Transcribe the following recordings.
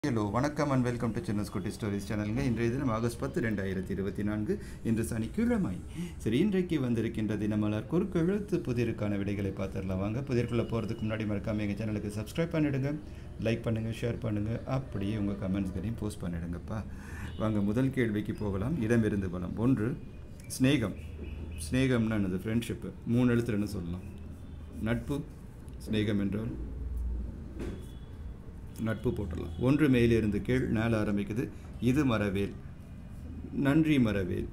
hello வணக்கம் and welcome to சின்ன குட்டி ஸ்டோரிஸ் சேனலுங்க இன்றைய தினம் ஆகஸ்ட் பத்து ரெண்டாயிரத்தி இருபத்தி நான்கு இன்று சனிக்கிழமை சரி இன்றைக்கு வந்திருக்கின்ற தினமலர் குறுக்கெழுத்து புதிருக்கான விடைகளை பார்த்துடலாம் வாங்க புதிர்க்குள்ளே போகிறதுக்கு முன்னாடி மறக்காம எங்கள் சேனலுக்கு சப்ஸ்கிரைப் பண்ணிடுங்க லைக் பண்ணுங்கள் ஷேர் பண்ணுங்கள் அப்படியே உங்கள் கமெண்ட்ஸ்களையும் போஸ்ட் பண்ணிடுங்கப்பா வாங்க முதல் கேள்விக்கு போகலாம் இடமிருந்து பலம் ஒன்று ஸ்நேகம் ஸ்நேகம்னா என்னது ஃப்ரெண்ட்ஷிப்பு மூணு எழுத்துலன்னு சொல்லலாம் நட்பு ஸ்நேகம் என்றால் நட்பு போட்டுடலாம் ஒன்று மேலிருந்து கீழ் நாள் ஆரம்பிக்குது இது மரவேல் நன்றி மரவேல்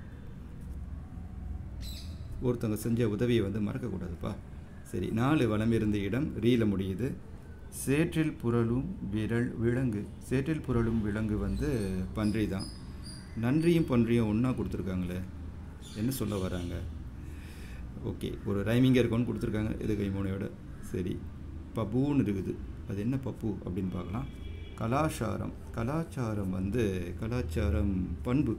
ஒருத்தவங்க செஞ்ச உதவியை வந்து மறக்கக்கூடாதுப்பா சரி நாலு வளம் இருந்த இடம் ரீல முடியுது சேற்றில் புரளும் விரல் விலங்கு சேற்றில் புரளும் விலங்கு வந்து பன்றி தான் நன்றியும் பன்றியும் ஒன்றா கொடுத்துருக்காங்களே என்ன சொல்ல வராங்க ஓகே ஒரு ரைமிங்காக இருக்கும்னு கொடுத்துருக்காங்க இது கைமோனையோட சரி பப்புன்னு இருக்குது அது என்ன பப்பு அப்படின்னு பார்க்கலாம் கலாச்சாரம் கலாச்சாரம் வந்து கலாச்சாரம் பண்பு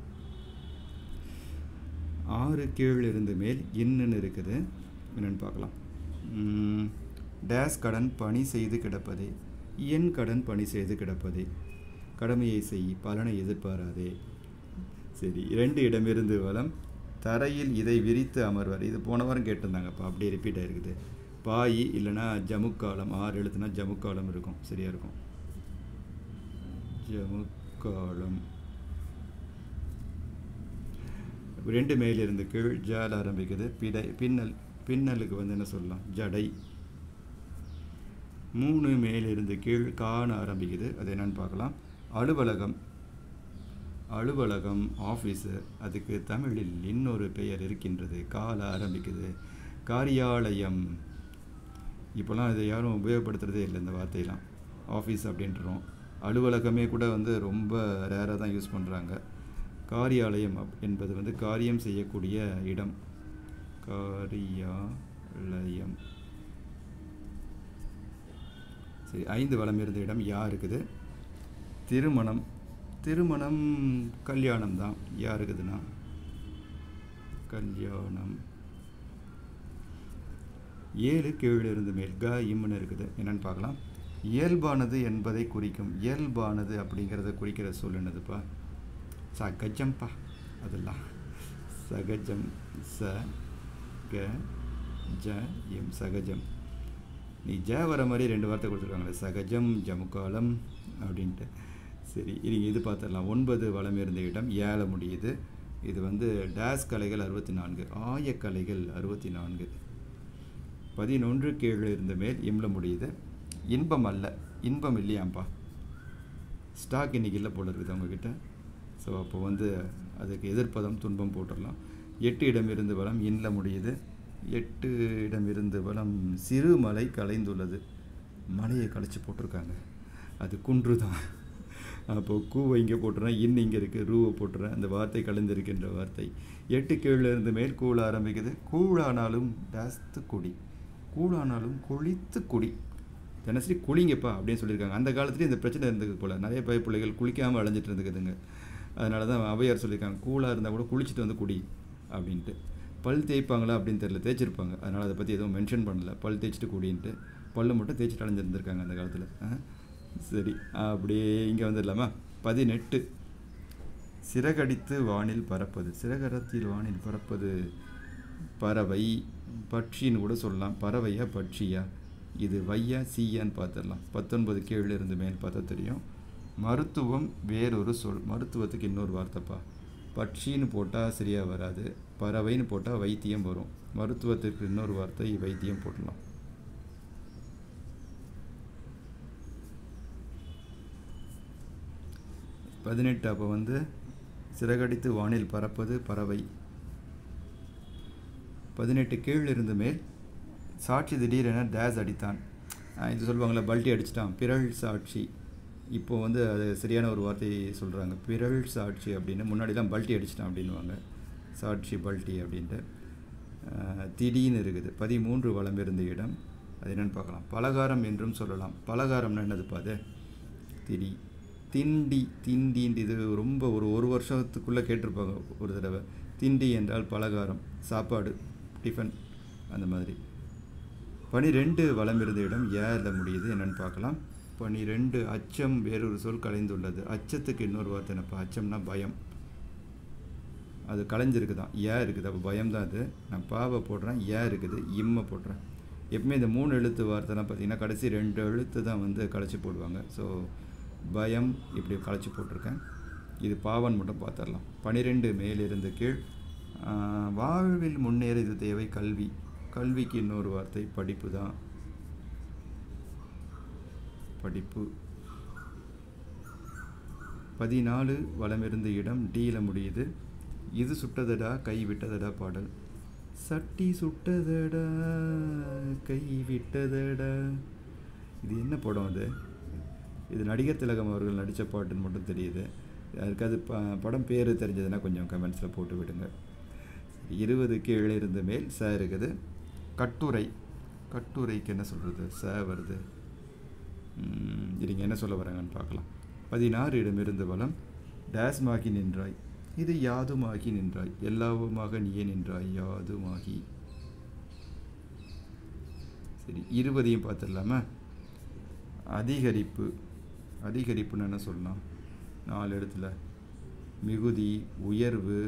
ஆறு கீழ் இருந்து மேல் இன்னுன்னு இருக்குது என்னன்னு பார்க்கலாம் உம், டேஸ் கடன் பணி செய்து கிடப்பதே என் கடன் பணி செய்து கிடப்பதே கடமையை செய் பலனை எதிர்பாராதே சரி இரண்டு இடமிருந்து வலம் தரையில் இதை விரித்து அமர்வர் இது போன வாரம் கேட்டிருந்தாங்கப்பா அப்படியே ரிப்பீட் ஆயிருக்குது பாய் இல்லைன்னா ஜமுக்காலம் ஆறு எழுத்துனா ஜமுக்காலம் இருக்கும் சரியா இருக்கும் ஜமுக்காலம் ரெண்டு மேலிருந்து கீழ் ஜால் ஆரம்பிக்குது பிடை பின்னல் பின்னலுக்கு வந்து என்ன சொல்லலாம் ஜடை மூணு மேலிருந்து கீழ் காண ஆரம்பிக்குது அது என்னன்னு பார்க்கலாம் அலுவலகம் அலுவலகம் ஆஃபீஸு அதுக்கு தமிழில் இன்னொரு பெயர் இருக்கின்றது கால ஆரம்பிக்குது காரியாலயம் இப்போலாம் இதை யாரும் உபயோகப்படுத்துறதே இல்லை இந்த வார்த்தையெல்லாம் ஆஃபீஸ் அப்படின்றோம் அலுவலகமே கூட வந்து ரொம்ப ரேராக தான் யூஸ் பண்ணுறாங்க காரியாலயம் அப்- என்பது வந்து காரியம் செய்யக்கூடிய இடம் காரியாலயம் சரி ஐந்து வளம் இருந்த இடம் யா இருக்குது திருமணம் திருமணம் கல்யாணம் தான் யா இருக்குதுன்னா கல்யாணம் ஏழு கீழ் இருந்து மேல் க இம்முன்னு இருக்குது என்னன்னு பார்க்கலாம் இயல்பானது என்பதை குறிக்கும் இயல்பானது அப்படிங்கிறத குறிக்கிற சொல் என்னதுப்பா சகஜம்பா அதெல்லாம் சகஜம் ச க ஜ எம் சகஜம் நீ ஜ வர மாதிரி ரெண்டு வார்த்தை கொடுத்துருக்காங்களே சகஜம் ஜமுக்காலம் அப்படின்ட்டு சரி இது இது பார்த்துடலாம் ஒன்பது வளம் இருந்த இடம் ஏழ முடியுது இது வந்து டேஸ் கலைகள் அறுபத்தி நான்கு ஆயக்கலைகள் அறுபத்தி நான்கு பதினொன்று கீழே இருந்த மேல் இம்ல முடியுது இன்பம் அல்ல இன்பம் இல்லையாம்ப்பா ஸ்டாக் இன்னைக்கு இல்லை போல இருக்குது அவங்கக்கிட்ட ஸோ அப்போ வந்து அதுக்கு எதிர்ப்பதம் துன்பம் போட்டுடலாம் எட்டு இடம் இருந்து வளம் இன்ல முடியுது எட்டு இடம் இருந்து வளம் சிறு மலை கலைந்துள்ளது மலையை கலைச்சி போட்டிருக்காங்க அது குன்று தான் அப்போ கூவை இங்கே போட்டுறேன் இன் இங்கே இருக்குது ரூவை போட்டுறேன் அந்த வார்த்தை கலந்திருக்கின்ற வார்த்தை எட்டு கீழே இருந்து மேல் கூழ ஆரம்பிக்குது கூழானாலும் டாஸ்து குடி கூழானாலும் குளித்து குடி தினசரி குளிங்கப்பா அப்படின்னு சொல்லியிருக்காங்க அந்த காலத்துலேயும் இந்த பிரச்சனை இருந்தது போல் நிறைய பய பிள்ளைகள் குளிக்காமல் அலைஞ்சிட்டு இருந்துக்குதுங்க அதனால தான் அவையார் சொல்லியிருக்காங்க கூலாக இருந்தால் கூட குளிச்சுட்டு வந்து குடி அப்படின்ட்டு பல் தேய்ப்பாங்களா அப்படின்னு தெரியல தேய்ச்சிருப்பாங்க அதனால் அதை பற்றி எதுவும் மென்ஷன் பண்ணல பல் தேய்ச்சிட்டு குடின்ட்டு பல்லு மட்டும் தேய்ச்சிட்டு அலைஞ்சிருந்திருக்காங்க அந்த காலத்தில் சரி அப்படியே இங்கே வந்துடலாமா பதினெட்டு சிறகடித்து வானில் பறப்பது சிறகரத்தில் வானில் பறப்பது பறவை பட்சின்னு கூட சொல்லலாம் பறவையா பட்சியா இது வையா சீயான்னு பார்த்துடலாம் பத்தொன்பது கீழே இருந்து மேல் பார்த்தா தெரியும் மருத்துவம் வேறொரு சொல் மருத்துவத்துக்கு இன்னொரு வார்த்தைப்பா பட்சின்னு போட்டால் சரியாக வராது பறவைன்னு போட்டால் வைத்தியம் வரும் மருத்துவத்திற்கு இன்னொரு வார்த்தை வைத்தியம் போடலாம் பதினெட்டு அப்போ வந்து சிறகடித்து வானில் பறப்பது பறவை பதினெட்டு கீழ் இருந்து மேல் சாட்சி திடீரென டேஸ் அடித்தான் ஆஹ் இது சொல்லுவாங்களே பல்ட்டி அடிச்சிட்டான் பிறல் சாட்சி இப்போ வந்து அது சரியான ஒரு வார்த்தையை சொல்கிறாங்க பிறல் சாட்சி அப்படின்னு முன்னாடிலாம் பல்ட்டி அடிச்சிட்டான் அப்படின்வாங்க சாட்சி பல்ட்டி அப்படின்ட்டு ஆஹ் திடீர்னு இருக்குது பதிமூன்று வளம் இருந்த இடம் அது என்னன்னு பார்க்கலாம் பலகாரம் என்றும் சொல்லலாம் பலகாரம்னா என்னதுப்பா அது திடி திண்டி திண்டின்ட்டு இது ரொம்ப ஒரு ஒரு வருஷத்துக்குள்ளே கேட்டிருப்பாங்க ஒரு தடவை திண்டி என்றால் பலகாரம் சாப்பாடு டிஃபன் அந்த மாதிரி பனிரெண்டு வளம் இருந்த இடம் ஏல முடியுது என்னன்னு பார்க்கலாம் பனிரெண்டு அச்சம் வேறொரு சொல் கலைந்துள்ளது அச்சத்துக்கு இன்னொரு வார்த்தை என்னப்பா அச்சம்னா பயம் அது கலைஞ்சிருக்கு தான் ஏ இருக்குது அப்போ பயம் தான் அது நான் பாவை போடுறேன் ஏ இருக்குது இம்மை போடுறேன் எப்பவுமே இந்த மூணு எழுத்து வார்த்தைலாம் பார்த்தீங்கன்னா கடைசி ரெண்டு எழுத்து தான் வந்து கலைச்சி போடுவாங்க ஸோ பயம் இப்படி கலைச்சி போட்டிருக்கேன் இது பாவன் மட்டும் பார்த்துடலாம் பனிரெண்டு மேலிருந்து கீழ் ஆஹ், வாழ்வில் முன்னேற இது தேவை கல்வி கல்விக்கு இன்னொரு வார்த்தை படிப்பு தான் படிப்பு பதினாலு வலமிருந்து இடம் டீல முடியுது இது சுட்டதடா கை விட்டதடா பாடல் சட்டி சுட்டதடா கை விட்டதடா இது என்ன படம் அது இது நடிகர் திலகம் அவர்கள் நடித்த பாட்டுன்னு மட்டும் தெரியுது யாருக்காவது ப படம் பேர் தெரிஞ்சதுன்னா கொஞ்சம் கமெண்ட்ஸில் போட்டு விடுங்க இருபது கீழே இருந்து மேல் ச இருக்குது கட்டுரை கட்டுரைக்கு என்ன சொல்கிறது ச வருது ம், இருங்க என்ன சொல்ல வராங்கன்னு பார்க்கலாம் பதினாறு இடமிருந்து வலம் டேஸ்மாகி நின்றாய் இது யாதுமாகி நின்றாய் எல்லாவுமாக நீயே நின்றாய் யாதுமாகி சரி இருபதையும் பார்த்துடலாமா அதிகரிப்பு அதிகரிப்புன்னு என்ன சொல்லலாம் நாலு இடத்துல மிகுதி உயர்வு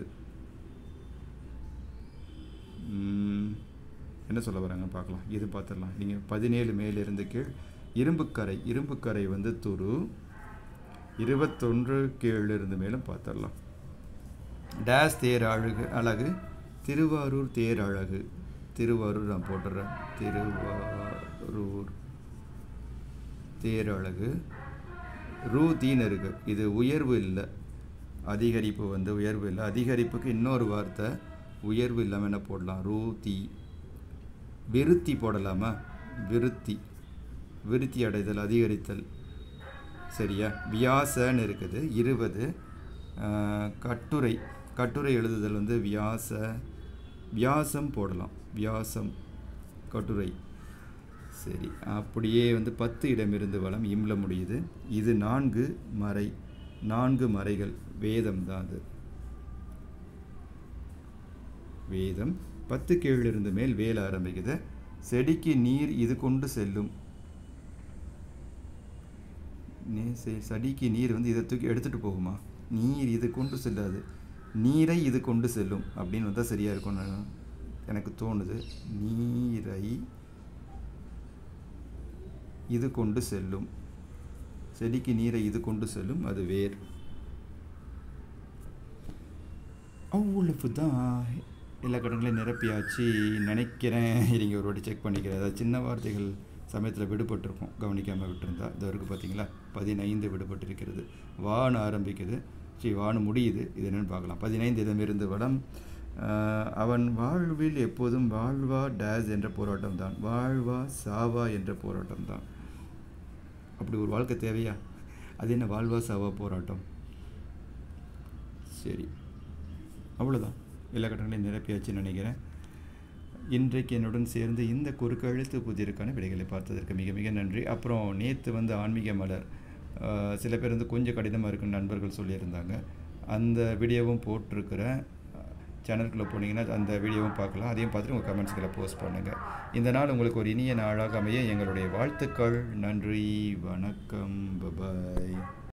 ம், என்ன சொல்ல வராங்க பார்க்கலாம் இது பார்த்துடலாம் நீங்கள் பதினேழு மேலிருந்து கீழ் இரும்புக்கரை இரும்புக்கரை வந்து துரு இருபத்தொன்று கீழிருந்து மேலும் பார்த்துடலாம் டேஸ் தேர் அழகு அழகு திருவாரூர் தேர் அழகு திருவாரூர் நான் போட்டுறேன் திருவாரூர் தேர் அழகு ரூ தீன் இருக்கு இது உயர்வு இல்லை அதிகரிப்பு வந்து உயர்வு இல்லை அதிகரிப்புக்கு இன்னொரு வார்த்தை உயர்வு இல்லாமல் என்ன போடலாம் ரூ தீ விருத்தி போடலாமா விருத்தி விருத்தி அடைதல் அதிகரித்தல் சரியா வியாசன்னு இருக்குது இருபது ஆஹ், கட்டுரை கட்டுரை எழுதுதல் வந்து வியாச வியாசம் போடலாம் வியாசம் கட்டுரை சரி அப்படியே வந்து பத்து இடமிருந்து வளம் இம்ல முடியுது இது நான்கு மறை நான்கு மறைகள் வேதம் தான் அது வேதம் பத்து கீழிருந்து மேல் வேல ஆரம்பிக்குது செடிக்கு நீர் இது கொண்டு செல்லும் நே- செ- செடிக்கு நீர் வந்து இதை தூக்கி எடுத்துகிட்டு போகுமா நீர் இது கொண்டு செல்லாது நீரை இது கொண்டு செல்லும் அப்படின்னு வந்தால் சரியாக இருக்கும்னு எனக்கு தோணுது நீரை இது கொண்டு செல்லும் செடிக்கு நீரை இது கொண்டு செல்லும் அது வேர் அவ்வளவு தான் எல்லா கடன்களையும் நிரப்பியாச்சு நினைக்கிறேன் இருங்க ஒரு வாட்டி செக் பண்ணிக்கிறேன் அதாவது சின்ன வார்த்தைகள் சமயத்தில் விடுபட்டிருக்கும் கவனிக்காமல் விட்டுருந்தா இது வரைக்கும் பார்த்தீங்களா பதினைந்து விடுபட்டிருக்கிறது வான்னு ஆரம்பிக்குது சரி வான்னு முடியுது இது என்னன்னு பார்க்கலாம் பதினைந்து இடமிருந்து வடம் ஆஹ், அவன் வாழ்வில் எப்போதும் வாழ்வா டேஸ் என்ற போராட்டம் தான் வாழ்வா சாவா என்ற போராட்டம் தான் அப்படி ஒரு வாழ்க்கை தேவையா அது என்ன வாழ்வா சாவா போராட்டம் சரி அவ்வளோதான் எல்லா கட்டங்களையும் நிரப்பியாச்சுன்னு நினைக்கிறேன் இன்றைக்கு என்னுடன் சேர்ந்து இந்த குறுக்கெழுத்து புதிருக்கான விடைகளை பார்த்ததற்கு மிக மிக நன்றி அப்புறம் நேற்று வந்து ஆன்மீக மலர் ஆஹ், சில பேர் வந்து கொஞ்சம் கடினமாக இருக்குன்னு நண்பர்கள் சொல்லியிருந்தாங்க அந்த வீடியோவும் போட்டிருக்கிறேன் சேனலுக்குள்ளே போனீங்கன்னா அந்த வீடியோவும் பார்க்கலாம் அதையும் பார்த்துட்டு உங்கள் கமெண்ட்ஸ்களை போஸ்ட் பண்ணுங்கள் இந்த நாள் உங்களுக்கு ஒரு இனிய நாளாக அமைய எங்களுடைய வாழ்த்துக்கள் நன்றி வணக்கம் பபாய்